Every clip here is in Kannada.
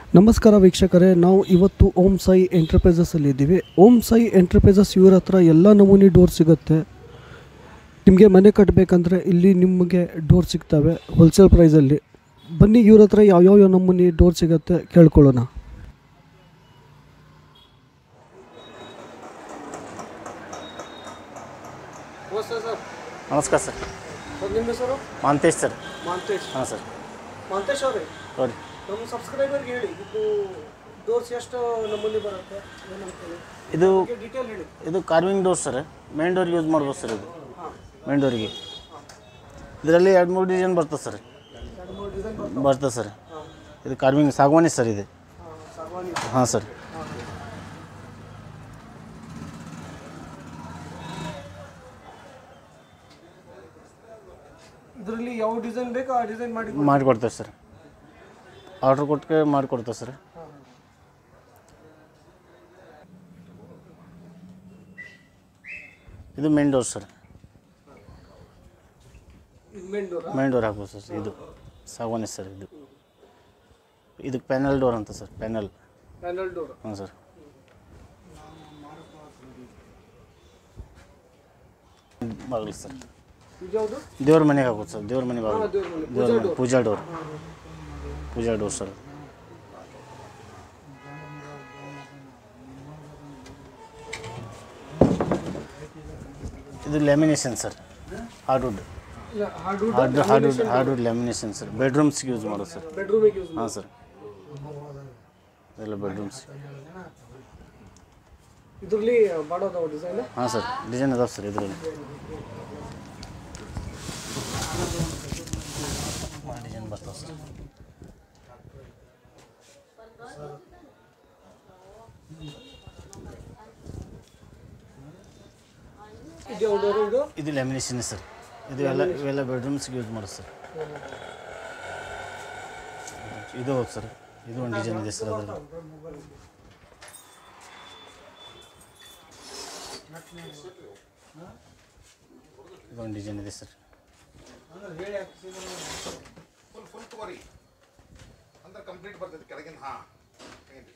ನಮಸ್ಕಾರ ವೀಕ್ಷಕರೇ ನಾವು ಇವತ್ತು ಓಂ ಸಾಯಿ ಎಂಟರ್ಪ್ರೈಸಸಲ್ಲಿ ಇದ್ದೀವಿ ಓಂ ಸಾಯಿ ಎಂಟರ್ಪ್ರೈಸಸ್ ಇವ್ರ ಹತ್ರ ಎಲ್ಲ ನಮೂನಿ ಡೋರ್ ಸಿಗುತ್ತೆ ನಿಮಗೆ ಮನೆ ಕಟ್ಟಬೇಕಂದ್ರೆ ಇಲ್ಲಿ ನಿಮಗೆ ಡೋರ್ ಸಿಗ್ತವೆ ಹೋಲ್ಸೇಲ್ ಪ್ರೈಸಲ್ಲಿ ಬನ್ನಿ ಇವ್ರ ಹತ್ರ ಯಾವ್ಯಾವ ನಮೂನಿ ಡೋರ್ ಸಿಗುತ್ತೆ ಕೇಳ್ಕೊಳ್ಳೋಣ ನಮಸ್ಕಾರ ಸರ್ ನಿಮ್ಮ ಹೆಸರು ಮಾಂತೇಶ್ ಸರ್ ಮಾಂತೇಶ್ ಹಾಂ ಸರ್ ಮಾಂತೇಶ್ ಅವರೇ ನೋಡಿ ನಮ್ಮ ಸಬ್ಸ್ಕ್ರೈಬರ್ಗೆ ಹೇಳಿ ಇದು ಡೋರ್ಸ್ ಎಷ್ಟು ನಮೂನಿ ಬರುತ್ತೆ ಇದು ಡೀಟೇಲ್ ಹೇಳಿ ಇದು ಕಾರ್ವಿಂಗ್ ಡೋರ್ ಸರ್ ಮೇನ್ ಡೋರ್ಗೆ ಯೂಸ್ ಮಾಡ್ಬೋದು ಸರ್ ಇದು ಮೇನ್ ಡೋರಿಗೆ ಇದರಲ್ಲಿ ಎರಡು ಮೂರು ಡಿಸೈನ್ ಬರ್ತದೆ ಸರ್ ಎರಡು ಮೂರು ಡಿಸೈನ್ ಬರ್ತದೆ ಸರ್ ಇದು ಕಾರ್ವಿಂಗ್ ಸಾಗವಾನಿ ಸರ್ ಇದು ಸಾಗವಾನಿ ಹಾಂ ಸರ್ ಇದರಲ್ಲಿ ಯಾವ ಡಿಸೈನ್ ಬೇಕು ಆ ಡಿಸೈನ್ ಮಾಡಿ ಮಾಡಿಕೊಡ್ತೇವೆ ಸರ್ ಆರ್ಡ್ರ್ ಕೊಟ್ಟು ಮಾಡಿಕೊಡ್ತೇವೆ ಸರ್ ಇದು main door sir main door main door ಹಾಕ್ಬೋದು ಸರ್ ಇದು ಸಾಗವಾನಿ ಸರ್ ಇದು ಇದು ಪ್ಯಾನಲ್ ಡೋರ್ ಅಂತ ಸರ್ ಪ್ಯಾನಲ್ ಪ್ಯಾನಲ್ ಡೋರ್ ಹಾಂ ಸರ್ ಬಾಗಿಲು ಸರ್ ಇದ್ಯಾವುದು ದೇವ್ರ ಮನೆಗೆ ಹಾಕೋದು ಸರ್ ದೇವ್ರ ಮನೆ ಬಾಗಿಲು ದೇವ್ರ ಮನೆ. ದೇವ್ರ ಮನೆ puja door puja door sir ಇದು lamination sir hardwood hardwood hard hardwood hardwood lamination sir ಬೆಡ್ರೂಮ್ಸ್ಗೆ ಯೂಸ್ ಮಾಡೋದು ಸರ್ ಬೆಡ್ರೂಮಿಗೆ ಯೂಸ್ ಹಾಂ ಸರ್ ಇದೆಲ್ಲ ಬೆಡ್ರೂಮ್ಸ್ ಇದರಲ್ಲಿ ಮಾಡೋದವ ಡಿಸೈನ್ ಹಾಂ ಸರ್ ಡಿಸೈನ್ ಅದಾವೆ ಸರ್ ಇದರಲ್ಲಿ ಡಿಸೈನ್ ಬರ್ತಾವೆ ಸರ್ ಇದು ಯಾವ ಡೋರ್ ಇದು ಇದು ಲ್ಯಾಮಿನೇಷನ್ ಸರ್ ಇದು ಎಲ್ಲ ಇವೆಲ್ಲ ಬೆಡ್ರೂಮ್ಸ್ಗೆ ಯೂಸ್ ಮಾಡೋದು ಸರ್ ಇದು ಹೌದು ಸರ್ ಇದು ಒಂದು ಡಿಸೈನ್ ಇದೆ ಸರ್ ಅದರಲ್ಲಿ ಇದು ಒಂದು ಡಿಸೈನ್ ಇದೆ ಸರ್ ಫುಲ್ ಫುಲ್ ತಗೋರಿ ಅಂದ್ರೆ ಕಂಪ್ಲೀಟ್ ಬರ್ತೈತಿ ಕೆಳಗಿನ ಹಾ ಏನ್ರಿ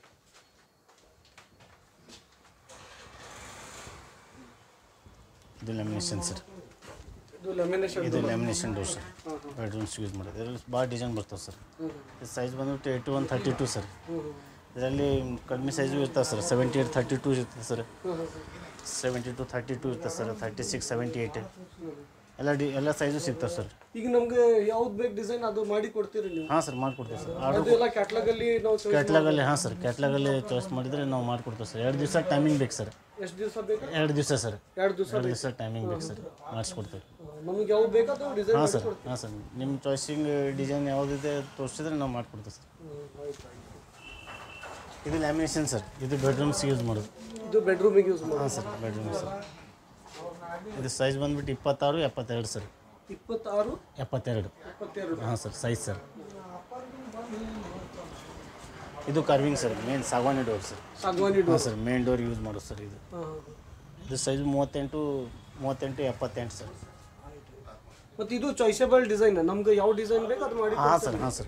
ಇದು ಲ್ಯಾಮಿನೇಷನ್ ಸರ್ ಇದು ಲೆಮಿನೇಷನ್ ಇದು lamination door sir bedrooms use ಮಾಡೋದು ಇದರಲ್ಲಿ ಭಾಳ ಡಿಸೈನ್ ಬರ್ತವೆ ಸರ್ ಸೈಜ್ ಬಂದ್ಬಿಟ್ಟು eight one thirty two sir ಇದರಲ್ಲಿ ಕಡಿಮೆ ಸೈಜು ಇರ್ತದೆ sir seventy eight thirty two ಇರ್ತದೆ sir seventy two thirty two ಇರ್ತದೆ sir thirty six seventy eight ಎಲ್ಲ ಡಿ ಎಲ್ಲ ಸೈಜು ಸಿಗ್ತವೆ ಸರ್ ಈಗ ನಮ್ಗೆ ಯಾವ್ದು ಬೇಕು ಡಿಸೈನ್ ಅದು ಮಾಡಿ ಕೊಡ್ತೀರಿ ನೀವು ಹಾಂ ಸರ್ ಮಾಡಿಕೊಡ್ತೀವಿ ಸರ್ ಆರ್ಡ್ರ್ ಅದು ಎಲ್ಲ ಕ್ಯಾಟ್ಲಾಗ್ ಅಲ್ಲಿ ನಾವು choice- ಕ್ಯಾಟ್ಲಾಗಲ್ಲಿ ಹಾಂ ಸರ್ ಕ್ಯಾಟ್ಲಾಗಲ್ಲಿ ಚಾಯ್ಸ್ ಮಾಡಿದರೆ ನಾವು ಮಾಡಿಕೊಡ್ತೀವಿ ಸರ್ ಎರಡು ದಿವಸ ಟೈಮಿಂಗ್ ಬೇಕು ಸರ್ ಎಷ್ಟು ದಿವಸ ಬೇಕು ಎರಡು ದಿವಸ ಸರ್ ಎರಡು ದಿವಸ ಎರಡು ದಿವಸ ಟೈಮಿಂಗ್ ಬೇಕು ಸರ್ ಮಾಡಿಸ್ಕೊಡ್ತೀವಿ ನಮ್ಗೆ ಯಾವ್ದು ಬೇಕು ಅದು ಡಿಸೈನ್ ಹಾಂ ಮಾಡಿ ಸರ್ ಹಾಂ ಸರ್ ನಿಮ್ಮ ಚಾಯ್ಸಿಂಗ್ ಡಿಸೈನ್ ಯಾವುದಿದೆ ತೋರಿಸಿದ್ರೆ ನಾವು ಮಾಡಿಕೊಡ್ತೀವಿ ಸರ್ ಇದು ಲ್ಯಾಮಿನೇಷನ್ ಸರ್ ಇದು ಬೆಡ್ರೂಮ್ಸ್ ಯೂಸ್ ಮಾಡೋದು ಇದು ಬೆಡ್ರೂಮಿಗೆ ಯೂಸ್ ಮಾಡಿ ಹಾಂ ಸರ್ ಬೆಡ್ರೂಮ್ ಸರ್ ಇದು ಸೈಜ್ ಬಂದ್ಬಿಟ್ಟು ಇಪ್ಪತ್ತಾರು ಎಪ್ಪತ್ತೆರಡು ಸರ್ ಇಪ್ಪತ್ತಾರು ಎಪ್ಪತ್ತೆರಡು ಇಪ್ಪತ್ತೆರಡು ಹಾಂ ಸರ್ ಸೈಜ್ ಸರ್ ಇದು ಕಾರ್ವಿಂಗ್ ಸರ್ ಮೇನ್ ಸಾಗವಾನಿ ಡೋರ್ ಸರ್ ಸಾಗವಾನಿ ಹಾಂ door sir main door use ಮಾಡೋದು ಸರ್ ಇದು ಇದು ಸೈಜ್ ಮೂವತ್ತೆಂಟು ಮೂವತ್ತೆಂಟು ಎಪ್ಪತ್ತೆಂಟು ಸರ್ ಮತ್ತು ಇದು ಚಾಯ್ಸೇಬಲ್ ಡಿಸೈನ್ ನಮ್ಗೆ ಯಾವ ಡಿಸೈನ್ ಬೇಕು ಅದು ಮಾಡಿ ಹಾಂ ಸರ್ ಹಾಂ ಸರ್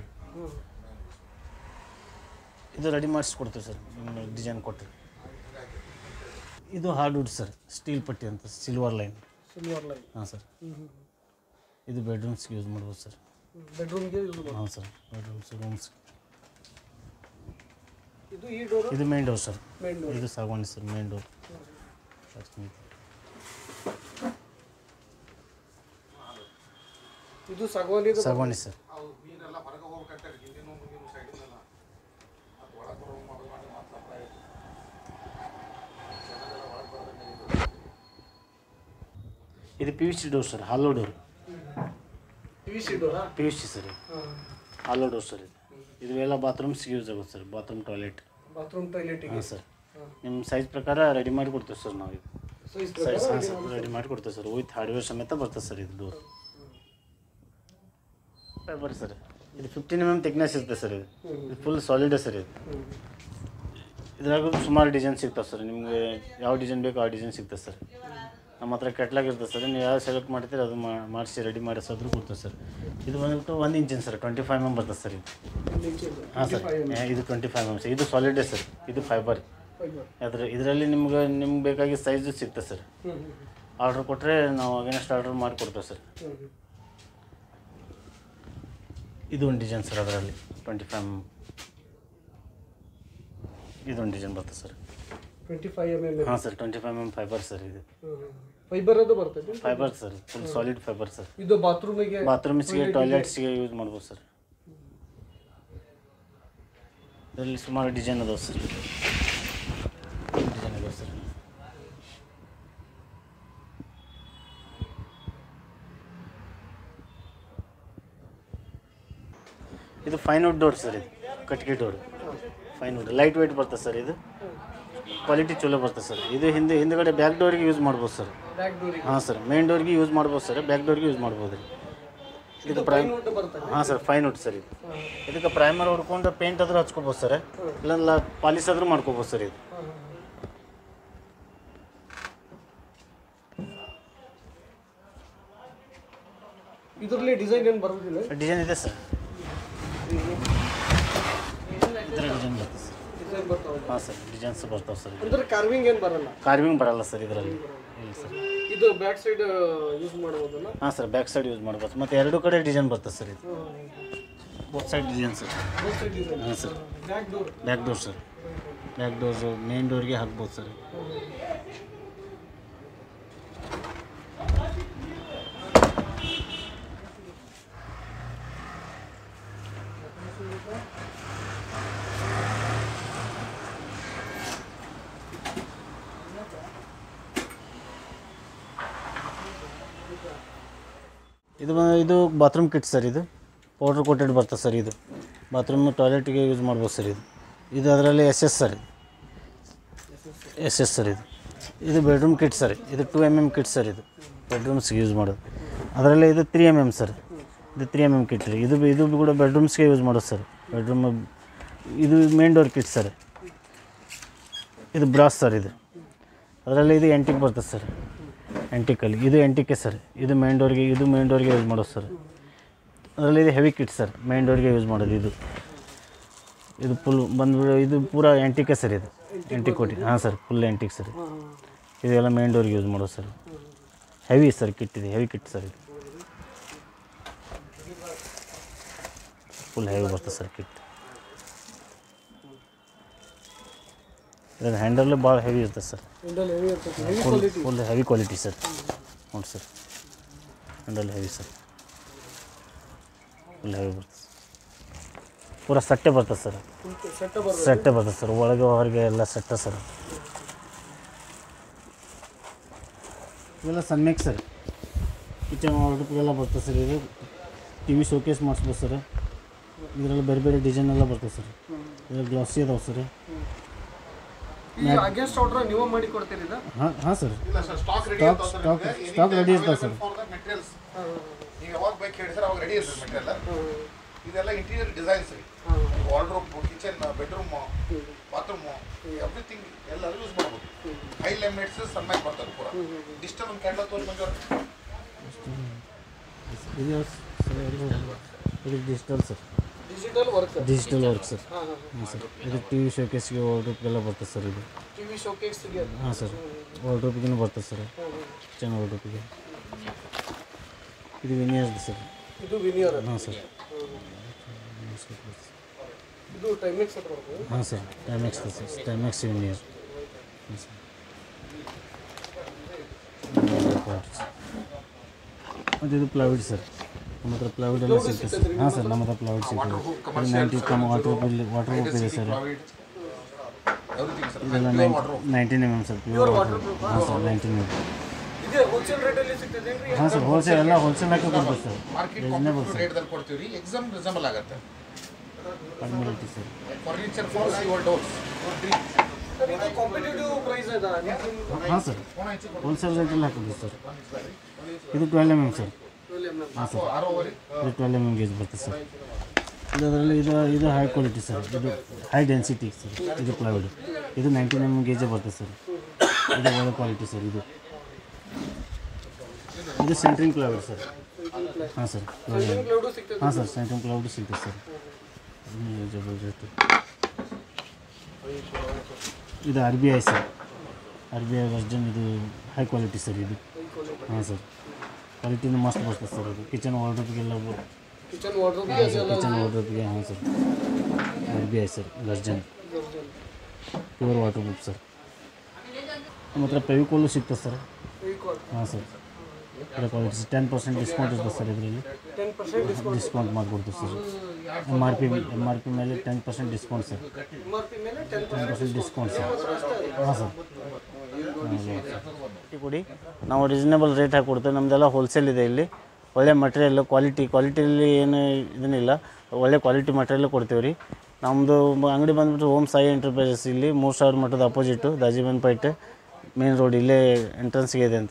ಇದು ರೆಡಿ ಮಾಡಿಸ್ಕೊಡ್ತೀವಿ ಸರ್ ಡಿಸೈನ್ ಕೊಟ್ಟು ಇದು ಹಾರ್ಡ್ವುಡ್ ಸರ್ ಸ್ಟೀಲ್ ಪಟ್ಟಿ ಅಂತ ಸಿಲ್ವರ್ ಲೈನ್ ಸಿಲ್ವರ್ ಲೈನ್ ಹಾಂ ಸರ್ ಇದು ಬೆಡ್ರೂಮ್ಸ್ಗೆ ಯೂಸ್ ಮಾಡ್ಬೋದು ಸರ್ ಬೆಡ್ರೂಮ್ಗೆ ಯೂಸ್ ಮಾಡಿ ಹಾಂ ಸರ್ ಬೆಡ್ರೂಮ್ಸ್ ರೂಮ್ಸ್ ಇದು ಈ ಡೋರ್ ಇದು main door sir main door ಇದು ಸಾಗವಾನಿ ಸರ್ ಮೇನ್ ಡೋರ್ ಇದು ಸಾಗವಾನಿ ಸಾಗವಾನಿ ಸರ್ ಅವು ಮೀನೆಲ್ಲ ಹೊರಗೆ ಹೋಗ್ಬೇಕಾಗ್ತಾರೆ ಹಿಂದಿನ ಮುಂದಿನ ಸೈಡಿನೆಲ್ಲ ಅದು ಒಳಗೆ ಬರೋ ಮಾಡೋದು ಮಾಡಿ ಮಾತ್ರ ಇದು P U C door sir hollow door P V C ಡೋರಾ ಪಿ ಯು ಸಿ ಸರ್ ಇದು ಹಾಲೋ ಡೋರ್ ಸರ್ ಇದು ಇದು ಎಲ್ಲ ಬಾತ್ರೂಮ್ಸ್ಗೆ ಯೂಸ್ ಆಗುತ್ತೆ ಸರ್ ಬಾತ್ರೂಮ್ ಟಾಯ್ಲೆಟ್ ಬಾತ್ರೂಮ್ ಟಾಯ್ಲೆಟಿಗೆ ಹಾಂ ಸರ್ ನಿಮ್ಮ ಸೈಜ್ ಪ್ರಕಾರ ರೆಡಿ ಮಾಡಿ ಕೊಡ್ತೀವಿ ಸರ್ ನಾವು ಇದು ಸೈಜ್ ಸೈಜ್ ಹಾಂ ಸರ್ ರೆಡಿ ಮಾಡಿ ಕೊಡ್ತೀವಿ ಸರ್ ವಿತ್ ಹಾರ್ಡ್ವೇರ್ ಸಮೇತ ಬರ್ತದೆ ಸರ್ ಇದು ಡೋರ್ ಬರ್ರಿ ಸರ್ ಇದು ಫಿಫ್ಟೀನ್ ಎಮ್ ಎಮ್ ಥಿಕ್ನೆಸ್ ಇರುತ್ತೆ ಸರ್ ಇದು ಇದು ಫುಲ್ ಸಾಲಿಡ್ ಸರ್ ಇದು ಇದ್ರಾಗ ಸುಮಾರು ಡಿಸೈನ್ ಸಿಗ್ತಾವೆ ಸರ್ ನಿಮಗೆ ಯಾವ ಡಿಸೈನ್ ಬೇಕೋ ಆ ಡಿಸೈನ್ ಸಿಗ್ತದೆ ಸರ್ ನಮ್ಮ ಹತ್ರ ಕೆಟ್ಲಾಗ್ ಇರ್ತದೆ ಸರ್ ನೀವು ಯಾವ್ದು ಸೆಲೆಕ್ಟ್ ಮಾಡ್ತೀರಿ ಅದು ಮಾಡಿಸಿ ರೆಡಿ ಮಾಡಿಸೋದ್ರು ಕೊಡ್ತೇವೆ ಸರ್ ಇದು ಬಂದ್ಬಿಟ್ಟು ಒಂದು ಇಂಚಿನ ಸರ್ ಟ್ವೆಂಟಿ ಫೈವ್ ಎಮ್ ಬರ್ತದೆ ಸರ್ ಇದು ಹಾಂ ಸರ್ ಇದು ಟ್ವೆಂಟಿ ಫೈವ್ ಎಮ್ ಇದು ಸಾಲಿಡೇ ಸರ್ ಇದು ಫೈಬರ್ ಅದ್ರ ಇದರಲ್ಲಿ ನಿಮ್ಗೆ ನಿಮ್ಗೆ ಬೇಕಾಗಿ ಸೈಜು ಸಿಗ್ತದೆ ಸರ್ ಆರ್ಡ್ರ್ ಕೊಟ್ಟರೆ ನಾವು ಅಗೇನೆಸ್ಟ್ ಆರ್ಡ್ರ್ ಮಾಡಿಕೊಡ್ತೇವೆ ಸರ್ ಇದು ಒಂದು ಡಿಸೈನ್ ಸರ್ ಅದರಲ್ಲಿ ಟ್ವೆಂಟಿ ಫೈವ್ ಇದೊಂದು ಡಿಸೈನ್ ಬರ್ತದೆ sir twenty five M M ಹಾಂ sir twenty five M fibre sir ಇದು ಫೈಬರ್ ಅದು ಬರ್ತದೆ fibre sir full solid fibre sir ಇದು ಬಾತ್ರೂಮಿಗೆ ಬಾತ್ರೂಮ್ಸ್ಗೆ ಟಾಯ್ಲೆಟ್ಸ್ಗೆ ಯೂಸ್ ಮಾಡ್ಬೋದು ಸರ್ ಇದರಲ್ಲಿ ಸುಮಾರು ಡಿಸೈನ್ ಅದಾವೆ ಸರ್ ಡಿಸೈನ್ ಅದಾವೆ ಸರ್ ಇದು ಫೈನ್ ವುಡ್ ಡೋರ್ ಸರ್ ಇದು ಕಟ್ಗೆ door fine wood light weight ಬರ್ತದೆ ಸರ್ ಇದು ಕ್ವಾಲಿಟಿ ಚಲೋ ಬರ್ತದೆ ಸರ್ ಇದು ಹಿಂದೆ ಹಿಂದ್ಗಡೆ ಬ್ಯಾಕ್ ಡೋರಿಗೆ ಯೂಸ್ ಮಾಡ್ಬೋದು ಸರ್ ಬ್ಯಾಕ್ ಡೋರಿಗೆ ಹಾಂ ಸರ್ ಮೇನ್ ಡೋರ್ಗೆ ಯೂಸ್ ಮಾಡ್ಬೋದು ಸರ್ ಬ್ಯಾಕ್ ಡೋರ್ಗೆ ಯೂಸ್ ಮಾಡ್ಬೋದು ರೀ ಇದಕ್ಕೆ ಪ್ರೈಮ್ ಬರ್ತದೆ ಹಾಂ ಸರ್ ಫೈನ್ ವುಡ್ ಸರ್ ಇದು ಇದಕ್ಕೆ ಪ್ರೈಮರ್ ಹೊಡ್ಕೊಂಡು ಪೇಂಟ್ ಆದರೂ ಹಚ್ಕೋಬೋದು ಸರ್ ಇಲ್ಲ ಪಾಲಿಸ್ ಆದರೂ ಮಾಡ್ಕೋಬೋದು ಸರ್ ಇದು ಇದರಲ್ಲಿ ಡಿಸೈನ್ ಏನು ಬರೋದಿಲ್ಲ ಡಿಸೈನ್ ಇದೆ ಸರ್ ಇದರ ಡಿಸೈನ್ ಬರ್ತದೆ ಸರ್ ಡಿಸೈನ್ ಬರ್ತಾವೆ ಹಾಂ ಸರ್ ಡಿಸೈನ್ಸ್ ಬರ್ತಾವೆ ಸರ್ ಅಂದ್ರೆ ಕಾರ್ವಿಂಗ್ ಏನು ಬರಲ್ಲ ಕಾರ್ವಿಂಗ್ ಬರಲ್ಲ ಸರ್ ಇದರಲ್ಲಿ ಇಲ್ಲ ಸರ್ ಇದು ಬ್ಯಾಕ್ ಸೈಡ್ ಯೂಸ್ ಮಾಡ್ಬೋದಲ್ಲ ಹಾಂ ಸರ್ ಬ್ಯಾಕ್ ಸೈಡ್ ಯೂಸ್ ಮಾಡ್ಬೋದು ಮತ್ತು ಎರಡು ಕಡೆ ಡಿಸೈನ್ ಬರ್ತದೆ ಸರ್ ಇದು both side design sir both side design ಹಾಂ sir back door back door sir back doors main ಡೋರ್ಗೆ ಹಾಕ್ಬೋದು ಸರ್ ಇದು ಬ- ಇದು ಬಾತ್ರೂಮ್ ಕಿಟ್ ಸರ್ ಇದು ಪೌಡ್ರ್ ಕೋಟೆಡ್ ಬರ್ತದೆ ಸರ್ ಇದು ಬಾತ್ರೂಮ್ ಟಾಯ್ಲೆಟ್ಗೆ ಯೂಸ್ ಮಾಡ್ಬೋದು ಸರ್ ಇದು ಇದು ಅದರಲ್ಲಿ S S sir S S sir ಇದು ಇದು ಬೆಡ್ರೂಮ್ ಕಿಟ್ ಸರ್ ಇದು two M M kit sir ಇದು ಬೆಡ್ರೂಮ್ಸ್ಗೆ ಯೂಸ್ ಮಾಡೋದು ಅದರಲ್ಲಿ ಇದು ತ್ರೀ ಎಮ್ ಎಮ್ ಸರ್ ಇದು ತ್ರೀ ಎಮ್ ಎಮ್ ಕಿಟ್ ರೀ ಇದು ಇದು ಕೂಡ ಬೆಡ್ರೂಮ್ಸ್ಗೆ ಯೂಸ್ ಮಾಡೋದು ಸರ್ ಬೆಡ್ರೂಮ್ ಇದು ಮೇನ್ ಡೋರ್ ಕಿಟ್ ಸರ್ ಇದು ಬ್ರಾಸ್ ಸರ್ ಇದು ಅದರಲ್ಲಿ ಇದು ಎಂಟಿಕ್ ಬರ್ತದೆ ಸರ್ ಎಂಟಿಕಲ್ಲಿ ಇದು ಎಂಟಿಕೆ ಸರ್ ಇದು ಮೇನ್ ಡೋರ್ಗೆ ಇದು ಮೇನ್ ಡೋರ್ಗೆ ಯೂಸ್ ಮಾಡೋದು ಸರ್ ಅದರಲ್ಲಿ ಇದು ಹೆವಿ ಕಿಟ್ ಸರ್ ಮೇನ್ ಡೋರ್ಗೆ ಯೂಸ್ ಮಾಡೋದು ಇದು ಇದು ಫುಲ್ ಬಂದ್ಬಿಡು ಇದು ಪೂರಾ ಎಂಟಿಕೆ ಸರ್ ಇದು ಎಂಟಿಕ್ ಕೊಟ್ಟು ಹಾಂ ಸರ್ ಫುಲ್ ಎಂಟಿಕ್ ಸರ್ ಇದೆಲ್ಲ ಮೇನ್ ಡೋರ್ಗೆ ಯೂಸ್ ಮಾಡೋದು ಸರ್ ಹೆವಿ ಸರ್ ಕಿಟ್ ಇದೆ ಹೆವಿ ಕಿಟ್ ಸರ್ ಇದು ಫುಲ್ ಹೆವಿ ಬರ್ತದೆ ಸರ್ ಕಿಟ್ ಇದ್ರ ಹ್ಯಾಂಡಲ್ ಭಾಳ ಹೆವಿ ಇರ್ತದೆ ಸರ್ ಇಂಡಲ್ ಹೆವಿ ಇರ್ತದೆ heavy full quality full heavy quality sir ನೋಡಿ sir handle heavy sir full heavy ಬರ್ತದೆ ಪೂರ ಸಟ್ಟೆ ಬರ್ತದೆ ಸರ್ ಸೆಟ್ ಬರ್ತದೆ ಸೆಟ್ಟೆ ಬರ್ತದೆ ಸರ್ ಒಳಗೆ ಹೊರಗೆ ಎಲ್ಲ ಸೆಟ್ಟ ಸರ್ ಇವೆಲ್ಲ ಸನ್ಮೇಕ್ ಸರ್ ಕಿಚನ್ ಎಲ್ಲ ಬರ್ತದೆ ಸರ್ ಇದು ಟಿ ವಿ ಶೋಕೇಸ್ ಮಾಡಿಸ್ಬೋದು ಸರ್ ಇದರಲ್ಲಿ ಬೇರೆ ಬೇರೆ ಡಿಸೈನ್ ಎಲ್ಲ ಬರ್ತದೆ ಸರ್ ಇದ್ರಲ್ಲಿ ಗ್ಲಾಸಿ ಅದಾವೆ ಸರ್ ಈ ಅಗೇನ್ಸ್ಟ್ ಆರ್ಡರ್ ನೀವು ಮಾಡಿ ಕೊಡ್ತೀರಿ ಇದು ಹಾಂ ಹಾಂ ಸರ್ ಇಲ್ಲ sir stock ready Stock- stock- stock ready ಇರ್ತದೆ sir. ಫಾರ್ ದ ಮೆಟೀರಿಯಲ್ಸ್ ನೀವು ಯಾವಾಗ ಬೇಕು ಹೇಳಿ ಸರ್ ಅವಾಗ ರೆಡಿ ಇರ್ತದೆ ಮೆಟೀರಿಯಲ್ ಇದೆಲ್ಲ ಇಂಟೀರಿಯರ್ ಡಿಸೈನ್ಸ್ ರೀ wardrobe kitchen bedroom bathroom everything ಎಲ್ಲ ಯೂಸ್ ಮಾಡ್ಬೋದು ಹೈ ಲೆಮಿಟ್ಸ್ ಸಣ್ಣಗೆ ಬರ್ತದೆ ಪೂರ ಡಿಜಿಟಲ್ ಒಂದು ಕ್ಯಾಂಡಲ್ ತೋರಿ ಮಂಜೂರು ಇದು ಇದು digital sir digital work digital work sir ಹಾಂ ಹಾಂ ಹಾಂ ಸರ್ ಇದು ಟಿ ವಿ ಶೋಕೇಸ್ಗೆ ವಾರ್ಡ್ರೋಬ್ಗೆಲ್ಲ ಬರ್ತದೆ ಸರ್ ಇದು ಟಿ ವಿ ಶೋಕೇಸ್ಗೆ ಹಾಂ ಸರ್ ವಾರ್ಡ್ರೋಬ್ಗೂ ಬರ್ತದೆ ಸರ್ ಕಿಚನ್ ವಾರ್ಡ್ರೋಬ್ಗೆ ಇದು ವಿನಿಯರ್ದು ಸರ್ ಇದು ವಿನಿಯರ್ ಹಾಂ ಸರ್ ಇದು ಟೈಮಿಕ್ಸ್ ಹತ್ರ ಬರ್ತದೆ ಹಾಂ sir Timex sir Timex veneer ಹಾಂ ಸರ್ ಮತ್ತು ಇದು ಪ್ಲೈವುಡ್ ಸರ್ ನಮ್ಮ ಹತ್ರ ಪ್ಲೈವುಡ್ ಎಲ್ಲ ಸಿಗ್ತದೆ ಸರ್ ಹಾಂ ಸರ್ ನಮ್ಮ ಹತ್ರ ಪ್ಲೈವುಡ್ ಸಿಗ್ತದೆ ಇದು ninety come water bill waterproof ಇದೆ ಸರ್ ಎವ್ರಿಥಿಂಗ್ ಸರ್ ಇದೆಲ್ಲ nineteen M M sir pure water ಹಾಂ ಸರ್ ನೈಂಟೀನ್ ಎಮ್ ಇದೆ ಹೋಲ್ಸೇಲ್ ರೇಟಲ್ಲಿ ಸಿಗ್ತದೆ ಏನ್ರಿ ಹಾಂ ಸರ್ ಹೋಲ್ಸೇಲ್ ಎಲ್ಲ ಹೋಲ್ಸೇಲ್ ಹಾಕಿ ಕೊಡ್ಬೋದು ಸರ್ ಮಾರ್ಕೆಟ್ ರೀಸನೇಬಲ್ ಸರ್ ರೇಟ್ದಲ್ಲಿ ಕೊಡ್ತೀವಿ ರೀ ಎಕ್ಸಾಮ್ ರಿಸನಬಲ್ ಆಗುತ್ತೆ ಕಡಿಮೆ rate sir furniture for your doors sir ಇದು ಕಾಂಪಿಟೇಟಿವ್ ಪ್ರೈಸ್ ಇದೆ ಹಾಂ ಸರ್ ಹೋಲ್ಸೇಲ್ ರೇಟಲ್ಲಿ ಹಾಕಿದ್ವಿ ಸರ್ ಇದು ಟ್ವೆಲ್ ಎಮ್ ಎಮ್ ಸರ್ ಹಾಂ ಸರ್ ಆರೂವರೆ ಇದು ಟ್ವೆಲ್ ಎಮ್ ಎಮ್ ಗೇಜ್ ಬರ್ತದೆ ಸರ್ ಇದು ಅದರಲ್ಲಿ ಇದು ಇದು ಹೈ ಕ್ವಾಲಿಟಿ ಸರ್ ಇದು ಹೈ ಡೆನ್ಸಿಟಿ ಸರ್ ಇದು ಪ್ಲೈವುಡ್ ಇದು ನೈಂಟೀನ್ ಎಮ್ ಎಮ್ ಗೇಜೇ ಬರ್ತದೆ ಸರ್ ಇದು ಒಳ್ಳೆ ಕ್ವಾಲಿಟಿ ಸರ್ ಇದು ಇದು ಸೆಂಟ್ರಿಂಗ್ ಕ್ಲೌಡ್ ಸರ್ ಹಾಂ ಸರ್ ಹಾಂ ಸರ್ ಸೆಂಟ್ರಿಂಗ್ ಕ್ಲೌಡ್ ಸಿಗ್ತದೆ ಸರ್ ಜಬಲ್ ರೇಟು ಇದು R B I sir R B I virgin ಇದು ಹೈ ಕ್ವಾಲಿಟಿ ಸರ್ ಇದು ಹಾಂ ಸರ್ ಕ್ವಾಲಿಟಿನೂ ಮಸ್ತ್ ಬರ್ತದೆ ಸರ್ ಇದು ಕಿಚನ್ ವಾರ್ಡ್ರೋಬ್ಗೆಲ್ಲ ಕಿಚನ್ ವಾರ್ಡ್ರೋಬ್ ಕಿಚನ್ ವಾರ್ಡ್ರೋಬ್ಗೆ ಹಾಂ sir R B I sir virgin pure waterproof sir ನಮ್ಮ ಹತ್ರ ಪೆವಿಕೋಲು ಸಿಗ್ತದೆ ಸರ್ ಹಾಂ ಸರ್ ಒಳ್ಳೆ ಕ್ವಾಲಿಟಿ ಟೆನ್ ಪರ್ಸೆಂಟ್ ಡಿಸ್ಕೌಂಟ್ ಇರ್ತದೆ ಸರ್ ಇದರಲ್ಲಿ ಟೆನ್ ಪರ್ಸೆಂಟ್ ಡಿಸ್ಕೌಂಟ್ ಮಾಡಿಕೊಡ್ತೀವಿ sir M R P M R P ಮೇಲೆ ten percent discount sir M R P ಮೇಲೆ ten ten percent discount sir ಹಾಂ ಸರ್ ಕೊಡಿ ನಾವು ರೀಸನೇಬಲ್ ರೇಟ್ ಹಾಕಿ ಕೊಡ್ತೇವೆ ನಮ್ಮದೆಲ್ಲ ಹೋಲ್ಸೇಲ್ ಇದೆ ಇಲ್ಲಿ ಒಳ್ಳೆ ಮಟೀರಿಯಲ್ ಕ್ವಾಲಿಟಿ ಕ್ವಾಲಿಟಿಯಲ್ಲಿ ಏನು ಇದನ್ನಿಲ್ಲ ಒಳ್ಳೆ ಕ್ವಾಲಿಟಿ ಮಟೀರಿಯಲ್ ಕೊಡ್ತೀವಿ ರೀ ನಮ್ಮದು ಅಂಗಡಿ ಬಂದುಬಿಟ್ಟು ಓಮ್ ಸಾಯಿ ಎಂಟರ್ಪ್ರೈಸಸ್ ಇಲ್ಲಿ ಮೂರು ಸಾವಿರ ಮಟ್ಟದ opposite Dajiban Pete main road ಇಲ್ಲೇ ಎಂಟ್ರೆನ್ಸ್ಗೆ ಇದೆ ಅಂತ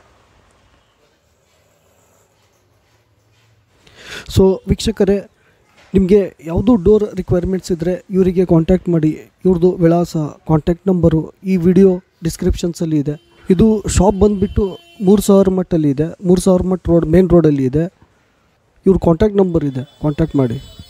ಸೊ ವೀಕ್ಷಕರೇ ನಿಮಗೆ ಯಾವುದೂ ಡೋರ್ ರಿಕ್ವೈರ್ಮೆಂಟ್ಸ್ ಇದ್ದರೆ ಇವರಿಗೆ ಕಾಂಟ್ಯಾಕ್ಟ್ ಮಾಡಿ ಇವ್ರದ್ದು ವಿಳಾಸ ಕಾಂಟ್ಯಾಕ್ಟ್ ನಂಬರು ಈ ವಿಡಿಯೋ ಡಿಸ್ಕ್ರಿಪ್ಷನ್ಸಲ್ಲಿ ಇದೆ ಇದು ಶಾಪ್ ಬಂದುಬಿಟ್ಟು ಮೂರು ಸಾವಿರ ಮಟ್ಟಲ್ಲಿ ಇದೆ ಮೂರು ಸಾವಿರ ಮಟ್ಟ ರೋಡ್ ಮೇನ್ ರೋಡಲ್ಲಿ ಇದೆ ಇವ್ರ ಕಾಂಟ್ಯಾಕ್ಟ್ ನಂಬರ್ ಇದೆ ಕಾಂಟ್ಯಾಕ್ಟ್ ಮಾಡಿ